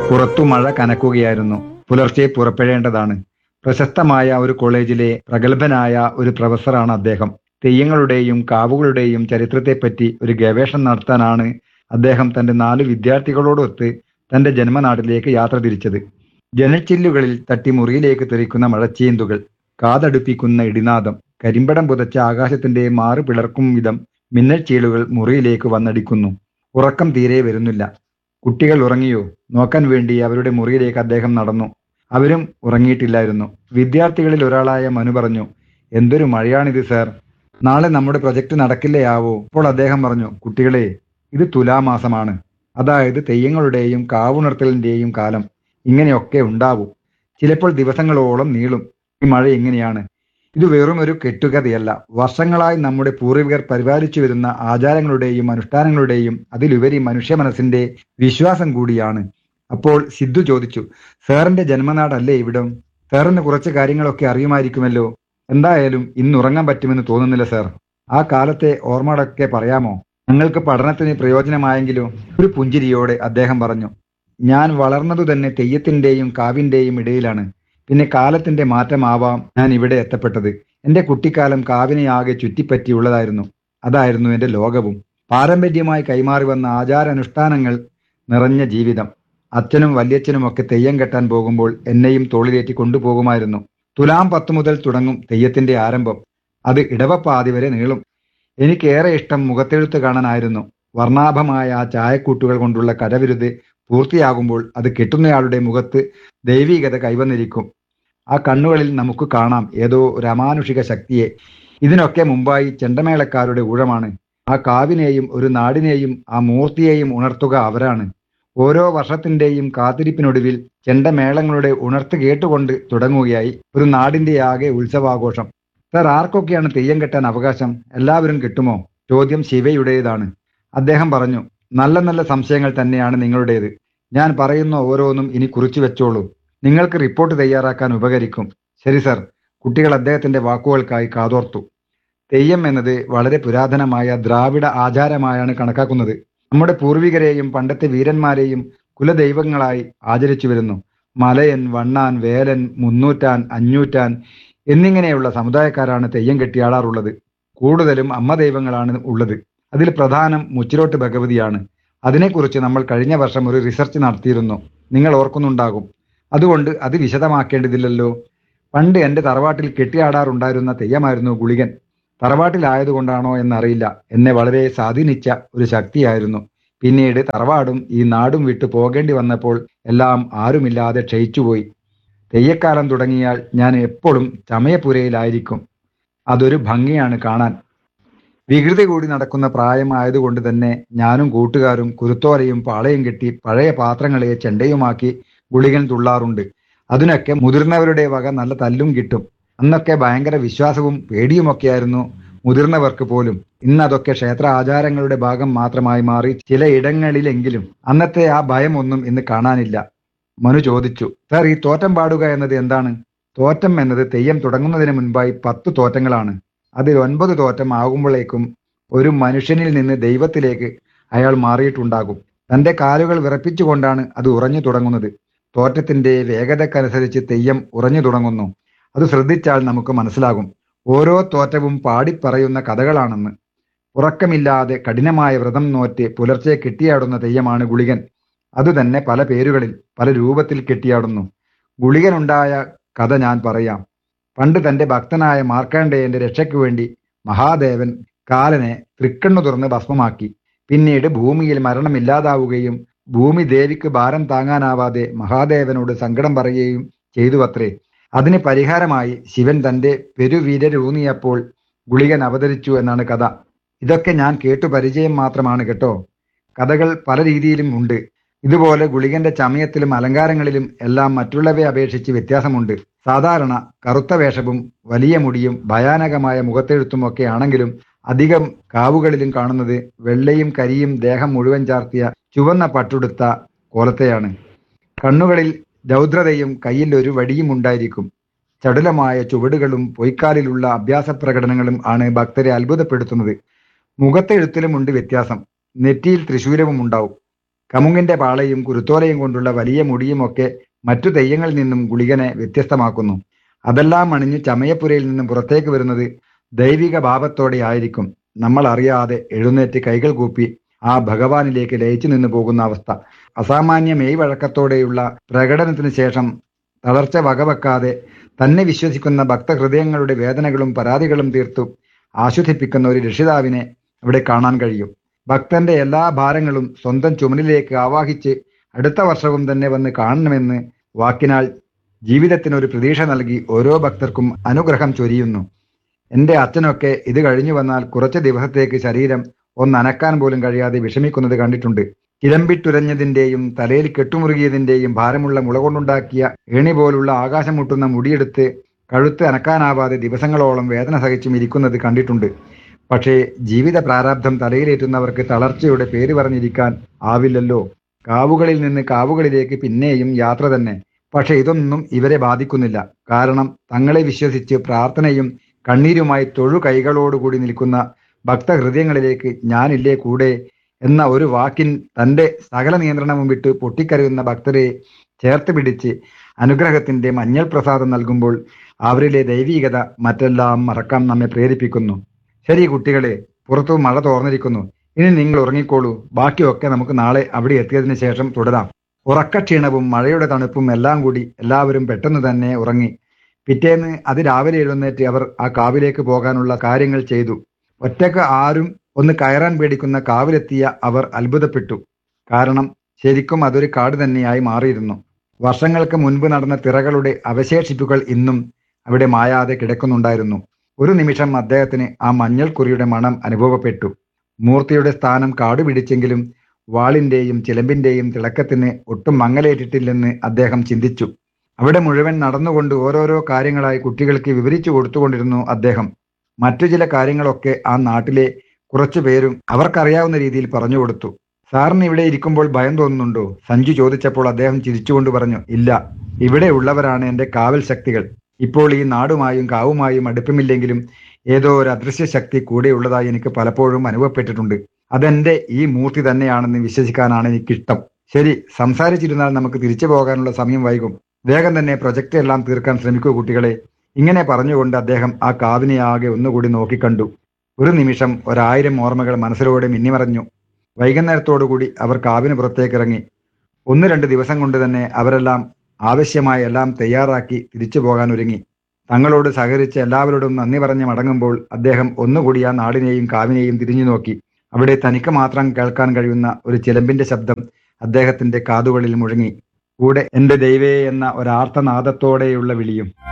പുറത്തു മഴ കനക്കുകയായിരുന്നു പുലർച്ചെ പുറപ്പെടേണ്ടതാണ് പ്രശസ്തമായ ഒരു കോളേജിലെ പ്രഗത്ഭനായ ഒരു പ്രൊഫസറാണ് അദ്ദേഹം തെയ്യങ്ങളുടെയും കാവുകളുടെയും ചരിത്രത്തെപ്പറ്റി ഒരു ഗവേഷണം നടത്താനാണ് അദ്ദേഹം തന്റെ നാല് വിദ്യാർത്ഥികളോടൊത്ത് തന്റെ ജന്മനാട്ടിലേക്ക് യാത്ര തിരിച്ചത് ജനച്ചില്ലുകളിൽ തട്ടി മുറിയിലേക്ക് തെറിക്കുന്ന മഴച്ചീന്തുകൾ കാതടുപ്പിക്കുന്ന ഇടിനാദം കരിമ്പടം പുതച്ച ആകാശത്തിന്റെ മാറു പിളർക്കും വിധം മിന്നൽ ചീളുകൾ മുറിയിലേക്ക് വന്നടിക്കുന്നു ഉറക്കം തീരെ വരുന്നില്ല കുട്ടികൾ ഉറങ്ങിയോ നോക്കാൻ വേണ്ടി അവരുടെ മുറിയിലേക്ക് അദ്ദേഹം നടന്നു അവരും ഉറങ്ങിയിട്ടില്ലായിരുന്നു വിദ്യാർത്ഥികളിൽ ഒരാളായ മനു പറഞ്ഞു എന്തൊരു മഴയാണിത് സാർ നാളെ നമ്മുടെ പ്രൊജക്ട് നടക്കില്ലയാവോ അപ്പോൾ അദ്ദേഹം പറഞ്ഞു കുട്ടികളെ ഇത് തുലാമാസമാണ് അതായത് തെയ്യങ്ങളുടെയും കാവുണർത്തലിന്റെയും കാലം ഇങ്ങനെയൊക്കെ ഉണ്ടാവൂ ചിലപ്പോൾ ദിവസങ്ങളോളം നീളും ഈ മഴ എങ്ങനെയാണ് ഇത് വെറും ഒരു കെട്ടുകഥയല്ല വർഷങ്ങളായി നമ്മുടെ പൂർവികർ പരിപാലിച്ചു വരുന്ന ആചാരങ്ങളുടെയും അനുഷ്ഠാനങ്ങളുടെയും അതിലുപരി മനുഷ്യ മനസ്സിന്റെ വിശ്വാസം കൂടിയാണ് അപ്പോൾ സിദ്ധു ചോദിച്ചു സാറിന്റെ ജന്മനാടല്ലേ ഇവിടം സാറിന് കുറച്ച് കാര്യങ്ങളൊക്കെ അറിയുമായിരിക്കുമല്ലോ എന്തായാലും ഇന്ന് ഉറങ്ങാൻ പറ്റുമെന്ന് തോന്നുന്നില്ല സാർ ആ കാലത്തെ ഓർമ്മകളൊക്കെ പറയാമോ ഞങ്ങൾക്ക് പഠനത്തിന് പ്രയോജനമായെങ്കിലോ ഒരു പുഞ്ചിരിയോടെ അദ്ദേഹം പറഞ്ഞു ഞാൻ വളർന്നതു തന്നെ തെയ്യത്തിന്റെയും കാവിന്റെയും ഇടയിലാണ് പിന്നെ കാലത്തിന്റെ മാറ്റമാവാം ഞാൻ ഇവിടെ എത്തപ്പെട്ടത് എന്റെ കുട്ടിക്കാലം കാവിനെ ആകെ ചുറ്റിപ്പറ്റിയുള്ളതായിരുന്നു അതായിരുന്നു എന്റെ ലോകവും പാരമ്പര്യമായി കൈമാറി വന്ന ആചാരാനുഷ്ഠാനങ്ങൾ നിറഞ്ഞ ജീവിതം അച്ഛനും വല്യച്ഛനും ഒക്കെ തെയ്യം കെട്ടാൻ പോകുമ്പോൾ എന്നെയും തോളിലേറ്റി കൊണ്ടുപോകുമായിരുന്നു തുലാം പത്ത് മുതൽ തുടങ്ങും തെയ്യത്തിന്റെ ആരംഭം അത് ഇടവപ്പാതി വരെ നീളും എനിക്കേറെ ഇഷ്ടം മുഖത്തെഴുത്ത് കാണാനായിരുന്നു വർണ്ണാഭമായ ആ ചായക്കൂട്ടുകൾ കൊണ്ടുള്ള കരവിരുത് പൂർത്തിയാകുമ്പോൾ അത് കെട്ടുന്നയാളുടെ മുഖത്ത് ദൈവീകത കൈവന്നിരിക്കും ആ കണ്ണുകളിൽ നമുക്ക് കാണാം ഏതോ ഒരു അമാനുഷിക ശക്തിയെ ഇതിനൊക്കെ മുമ്പായി ചെണ്ടമേളക്കാരുടെ ഊഴമാണ് ആ കാവിനെയും ഒരു നാടിനെയും ആ മൂർത്തിയെയും ഉണർത്തുക അവരാണ് ഓരോ വർഷത്തിന്റെയും കാത്തിരിപ്പിനൊടുവിൽ ചെണ്ടമേളങ്ങളുടെ ഉണർത്ത് കേട്ടുകൊണ്ട് തുടങ്ങുകയായി ഒരു നാടിന്റെ ആകെ ഉത്സവാഘോഷം സർ ആർക്കൊക്കെയാണ് തെയ്യം കെട്ടാൻ അവകാശം എല്ലാവരും കിട്ടുമോ ചോദ്യം ശിവയുടേതാണ് അദ്ദേഹം പറഞ്ഞു നല്ല നല്ല സംശയങ്ങൾ തന്നെയാണ് നിങ്ങളുടേത് ഞാൻ പറയുന്ന ഓരോന്നും ഇനി കുറിച്ചു വെച്ചോളൂ നിങ്ങൾക്ക് റിപ്പോർട്ട് തയ്യാറാക്കാൻ ഉപകരിക്കും ശരി സർ കുട്ടികൾ അദ്ദേഹത്തിന്റെ വാക്കുകൾക്കായി കാതോർത്തു തെയ്യം എന്നത് വളരെ പുരാതനമായ ദ്രാവിഡ ആചാരമായാണ് കണക്കാക്കുന്നത് നമ്മുടെ പൂർവികരെയും പണ്ടത്തെ വീരന്മാരെയും കുലദൈവങ്ങളായി ആചരിച്ചു വരുന്നു മലയൻ വണ്ണാൻ വേലൻ മുന്നൂറ്റാൻ അഞ്ഞൂറ്റാൻ എന്നിങ്ങനെയുള്ള സമുദായക്കാരാണ് തെയ്യം കെട്ടിയാടാറുള്ളത് കൂടുതലും അമ്മ ദൈവങ്ങളാണ് ഉള്ളത് അതിൽ പ്രധാനം മുച്ചിലോട്ട് ഭഗവതിയാണ് അതിനെക്കുറിച്ച് നമ്മൾ കഴിഞ്ഞ വർഷം ഒരു റിസർച്ച് നടത്തിയിരുന്നു നിങ്ങൾ ഓർക്കുന്നുണ്ടാകും അതുകൊണ്ട് അത് വിശദമാക്കേണ്ടതില്ലല്ലോ പണ്ട് എൻ്റെ തറവാട്ടിൽ കെട്ടിയാടാറുണ്ടായിരുന്ന തെയ്യമായിരുന്നു ഗുളികൻ തറവാട്ടിലായതുകൊണ്ടാണോ എന്നറിയില്ല എന്നെ വളരെ സ്വാധീനിച്ച ഒരു ശക്തിയായിരുന്നു പിന്നീട് തറവാടും ഈ നാടും വിട്ടു പോകേണ്ടി വന്നപ്പോൾ എല്ലാം ആരുമില്ലാതെ ക്ഷയിച്ചുപോയി തെയ്യക്കാലം തുടങ്ങിയാൽ ഞാൻ എപ്പോഴും ചമയപുരയിലായിരിക്കും അതൊരു ഭംഗിയാണ് കാണാൻ വികൃതി കൂടി നടക്കുന്ന പ്രായമായതുകൊണ്ട് തന്നെ ഞാനും കൂട്ടുകാരും കുരുത്തോലയും പാളയും കെട്ടി പഴയ പാത്രങ്ങളെ ചെണ്ടയുമാക്കി ഗുളികൻ തുള്ളാറുണ്ട് അതിനൊക്കെ മുതിർന്നവരുടെ വക നല്ല തല്ലും കിട്ടും അന്നൊക്കെ ഭയങ്കര വിശ്വാസവും പേടിയുമൊക്കെയായിരുന്നു മുതിർന്നവർക്ക് പോലും ഇന്ന് അതൊക്കെ ക്ഷേത്ര ആചാരങ്ങളുടെ ഭാഗം മാത്രമായി മാറി ചിലയിടങ്ങളിലെങ്കിലും അന്നത്തെ ആ ഭയമൊന്നും ഇന്ന് കാണാനില്ല മനു ചോദിച്ചു സാർ ഈ തോറ്റം പാടുക എന്നത് എന്താണ് തോറ്റം എന്നത് തെയ്യം തുടങ്ങുന്നതിന് മുൻപായി പത്ത് തോറ്റങ്ങളാണ് അതിൽ ഒൻപത് തോറ്റം ആകുമ്പോഴേക്കും ഒരു മനുഷ്യനിൽ നിന്ന് ദൈവത്തിലേക്ക് അയാൾ മാറിയിട്ടുണ്ടാകും തന്റെ കാലുകൾ വിറപ്പിച്ചുകൊണ്ടാണ് അത് ഉറഞ്ഞു തുടങ്ങുന്നത് തോറ്റത്തിന്റെ വേഗതക്കനുസരിച്ച് തെയ്യം ഉറഞ്ഞു തുടങ്ങുന്നു അത് ശ്രദ്ധിച്ചാൽ നമുക്ക് മനസ്സിലാകും ഓരോ തോറ്റവും പാടിപ്പറയുന്ന കഥകളാണെന്ന് ഉറക്കമില്ലാതെ കഠിനമായ വ്രതം നോറ്റ് പുലർച്ചെ കെട്ടിയാടുന്ന തെയ്യമാണ് ഗുളികൻ അതുതന്നെ പല പേരുകളിൽ പല രൂപത്തിൽ കെട്ടിയാടുന്നു ഗുളികനുണ്ടായ കഥ ഞാൻ പറയാം പണ്ട് തന്റെ ഭക്തനായ മാർക്കണ്ഡേയന്റെ രക്ഷയ്ക്കു വേണ്ടി മഹാദേവൻ കാലനെ തൃക്കണ്ണു തുറന്ന് ഭസ്മമാക്കി പിന്നീട് ഭൂമിയിൽ മരണമില്ലാതാവുകയും ഭൂമി ദേവിക്ക് ഭാരം താങ്ങാനാവാതെ മഹാദേവനോട് സങ്കടം പറയുകയും ചെയ്തുവത്രേ അതിന് പരിഹാരമായി ശിവൻ തന്റെ പെരുവീരരൂന്നിയപ്പോൾ ഗുളികൻ അവതരിച്ചു എന്നാണ് കഥ ഇതൊക്കെ ഞാൻ കേട്ടു പരിചയം മാത്രമാണ് കേട്ടോ കഥകൾ പല രീതിയിലും ഉണ്ട് ഇതുപോലെ ഗുളികന്റെ ചമയത്തിലും അലങ്കാരങ്ങളിലും എല്ലാം മറ്റുള്ളവയെ അപേക്ഷിച്ച് വ്യത്യാസമുണ്ട് സാധാരണ കറുത്ത വേഷവും വലിയ മുടിയും ഭയാനകമായ മുഖത്തെഴുത്തും ഒക്കെ ആണെങ്കിലും അധികം കാവുകളിലും കാണുന്നത് വെള്ളയും കരിയും ദേഹം മുഴുവൻ ചാർത്തിയ ചുവന്ന പട്ടുടുത്ത കോലത്തെയാണ് കണ്ണുകളിൽ രൗദ്രതയും കയ്യിൽ ഒരു വടിയും ഉണ്ടായിരിക്കും ചടുലമായ ചുവടുകളും പൊയ്ക്കാലിലുള്ള അഭ്യാസ പ്രകടനങ്ങളും ആണ് ഭക്തരെ അത്ഭുതപ്പെടുത്തുന്നത് മുഖത്തെഴുത്തിലുമുണ്ട് വ്യത്യാസം നെറ്റിയിൽ തൃശൂലവും ഉണ്ടാവും കമുങ്ങിന്റെ പാളയും കുരുത്തോലയും കൊണ്ടുള്ള വലിയ മുടിയുമൊക്കെ മറ്റു തെയ്യങ്ങളിൽ നിന്നും ഗുളികനെ വ്യത്യസ്തമാക്കുന്നു അതെല്ലാം അണിഞ്ഞ് ചമയപ്പുരയിൽ നിന്നും പുറത്തേക്ക് വരുന്നത് ദൈവിക ഭാവത്തോടെ ആയിരിക്കും നമ്മൾ അറിയാതെ എഴുന്നേറ്റ് കൈകൾ കൂപ്പി ആ ഭഗവാനിലേക്ക് ലയിച്ചു നിന്നു പോകുന്ന അവസ്ഥ അസാമാന്യ മെയ് വഴക്കത്തോടെയുള്ള പ്രകടനത്തിന് ശേഷം തളർച്ച വകവെക്കാതെ തന്നെ വിശ്വസിക്കുന്ന ഭക്തഹൃദയങ്ങളുടെ വേദനകളും പരാതികളും തീർത്തു ആശ്വസിപ്പിക്കുന്ന ഒരു രക്ഷിതാവിനെ അവിടെ കാണാൻ കഴിയും ഭക്തന്റെ എല്ലാ ഭാരങ്ങളും സ്വന്തം ചുമലിലേക്ക് ആവാഹിച്ച് അടുത്ത വർഷവും തന്നെ വന്ന് കാണണമെന്ന് വാക്കിനാൽ ജീവിതത്തിന് ഒരു പ്രതീക്ഷ നൽകി ഓരോ ഭക്തർക്കും അനുഗ്രഹം ചൊരിയുന്നു എന്റെ അച്ഛനൊക്കെ ഇത് കഴിഞ്ഞു വന്നാൽ കുറച്ച് ദിവസത്തേക്ക് ശരീരം ഒന്ന് അനക്കാൻ പോലും കഴിയാതെ വിഷമിക്കുന്നത് കണ്ടിട്ടുണ്ട് കിളമ്പിട്ടുരഞ്ഞതിന്റെയും തലയിൽ കെട്ടുമുറുകിയതിന്റെയും ഭാരമുള്ള മുള കൊണ്ടുണ്ടാക്കിയ ഏണി പോലുള്ള ആകാശം മുട്ടുന്ന മുടിയെടുത്ത് കഴുത്ത് അനക്കാനാവാതെ ദിവസങ്ങളോളം വേദന സഹിച്ചും ഇരിക്കുന്നത് കണ്ടിട്ടുണ്ട് പക്ഷേ ജീവിത പ്രാരാബ്ധം തലയിലേറ്റുന്നവർക്ക് തളർച്ചയുടെ പേര് പറഞ്ഞിരിക്കാൻ ആവില്ലല്ലോ കാവുകളിൽ നിന്ന് കാവുകളിലേക്ക് പിന്നെയും യാത്ര തന്നെ പക്ഷെ ഇതൊന്നും ഇവരെ ബാധിക്കുന്നില്ല കാരണം തങ്ങളെ വിശ്വസിച്ച് പ്രാർത്ഥനയും കണ്ണീരുമായി തൊഴു കൈകളോടുകൂടി നിൽക്കുന്ന ഭക്തഹൃദയങ്ങളിലേക്ക് ഞാനില്ലേ കൂടെ എന്ന ഒരു വാക്കിൻ തന്റെ സകല നിയന്ത്രണവും വിട്ട് പൊട്ടിക്കരയുന്ന ഭക്തരെ ചേർത്ത് പിടിച്ച് അനുഗ്രഹത്തിന്റെ മഞ്ഞൾ പ്രസാദം നൽകുമ്പോൾ അവരിലെ ദൈവീകത മറ്റെല്ലാം മറക്കാൻ നമ്മെ പ്രേരിപ്പിക്കുന്നു ശരി കുട്ടികളെ പുറത്തു മഴ തോർന്നിരിക്കുന്നു ഇനി നിങ്ങൾ ഉറങ്ങിക്കോളൂ ബാക്കിയൊക്കെ നമുക്ക് നാളെ അവിടെ എത്തിയതിനു ശേഷം തുടരാം ഉറക്കക്ഷീണവും മഴയുടെ തണുപ്പും എല്ലാം കൂടി എല്ലാവരും പെട്ടെന്ന് തന്നെ ഉറങ്ങി പിറ്റേന്ന് അതിരാവിലെ എഴുന്നേറ്റ് അവർ ആ കാവിലേക്ക് പോകാനുള്ള കാര്യങ്ങൾ ചെയ്തു ഒറ്റക്ക് ആരും ഒന്ന് കയറാൻ പേടിക്കുന്ന കാവിലെത്തിയ അവർ അത്ഭുതപ്പെട്ടു കാരണം ശരിക്കും അതൊരു കാട് തന്നെയായി മാറിയിരുന്നു വർഷങ്ങൾക്ക് മുൻപ് നടന്ന തിറകളുടെ അവശേഷിപ്പുകൾ ഇന്നും അവിടെ മായാതെ കിടക്കുന്നുണ്ടായിരുന്നു ഒരു നിമിഷം അദ്ദേഹത്തിന് ആ മഞ്ഞൾക്കുറിയുടെ മണം അനുഭവപ്പെട്ടു മൂർത്തിയുടെ സ്ഥാനം കാട് പിടിച്ചെങ്കിലും വാളിന്റെയും ചിലമ്പിന്റെയും തിളക്കത്തിന് ഒട്ടും മങ്ങലേറ്റിട്ടില്ലെന്ന് അദ്ദേഹം ചിന്തിച്ചു അവിടെ മുഴുവൻ നടന്നുകൊണ്ട് ഓരോരോ കാര്യങ്ങളായി കുട്ടികൾക്ക് വിവരിച്ചു കൊടുത്തുകൊണ്ടിരുന്നു അദ്ദേഹം മറ്റു ചില കാര്യങ്ങളൊക്കെ ആ നാട്ടിലെ കുറച്ചു പേരും അവർക്കറിയാവുന്ന രീതിയിൽ പറഞ്ഞു കൊടുത്തു സാറിന് ഇവിടെ ഇരിക്കുമ്പോൾ ഭയം തോന്നുന്നുണ്ടോ സഞ്ജു ചോദിച്ചപ്പോൾ അദ്ദേഹം ചിരിച്ചുകൊണ്ട് പറഞ്ഞു ഇല്ല ഇവിടെ ഉള്ളവരാണ് എന്റെ കാവൽ ശക്തികൾ ഇപ്പോൾ ഈ നാടുമായും കാവുമായും അടുപ്പമില്ലെങ്കിലും ഏതോ ഒരു അദൃശ്യ ശക്തി കൂടെയുള്ളതായി എനിക്ക് പലപ്പോഴും അനുഭവപ്പെട്ടിട്ടുണ്ട് അതെന്റെ ഈ മൂർത്തി തന്നെയാണെന്ന് വിശ്വസിക്കാനാണ് എനിക്കിഷ്ടം ശരി സംസാരിച്ചിരുന്നാൽ നമുക്ക് തിരിച്ചു പോകാനുള്ള സമയം വൈകും വേഗം തന്നെ പ്രൊജക്റ്റ് എല്ലാം തീർക്കാൻ ശ്രമിക്കൂ കുട്ടികളെ ഇങ്ങനെ പറഞ്ഞുകൊണ്ട് അദ്ദേഹം ആ കാവിനെ ആകെ ഒന്നുകൂടി നോക്കിക്കണ്ടു ഒരു നിമിഷം ഒരായിരം ഓർമ്മകൾ മനസ്സിലൂടെ മിന്നിമറഞ്ഞു വൈകുന്നേരത്തോടുകൂടി അവർ കാവിന് പുറത്തേക്ക് ഇറങ്ങി ഒന്ന് രണ്ട് ദിവസം കൊണ്ട് തന്നെ അവരെല്ലാം ആവശ്യമായ എല്ലാം തയ്യാറാക്കി തിരിച്ചു പോകാൻ ഒരുങ്ങി തങ്ങളോട് സഹകരിച്ച് എല്ലാവരോടും നന്ദി പറഞ്ഞ് മടങ്ങുമ്പോൾ അദ്ദേഹം ഒന്നുകൂടി ആ നാടിനെയും കാവിനെയും തിരിഞ്ഞു നോക്കി അവിടെ തനിക്ക് മാത്രം കേൾക്കാൻ കഴിയുന്ന ഒരു ചിലമ്പിന്റെ ശബ്ദം അദ്ദേഹത്തിന്റെ കാതുകളിൽ മുഴങ്ങി കൂടെ എന്റെ ദൈവേ എന്ന ഒരാർത്തനാദത്തോടെയുള്ള വിളിയും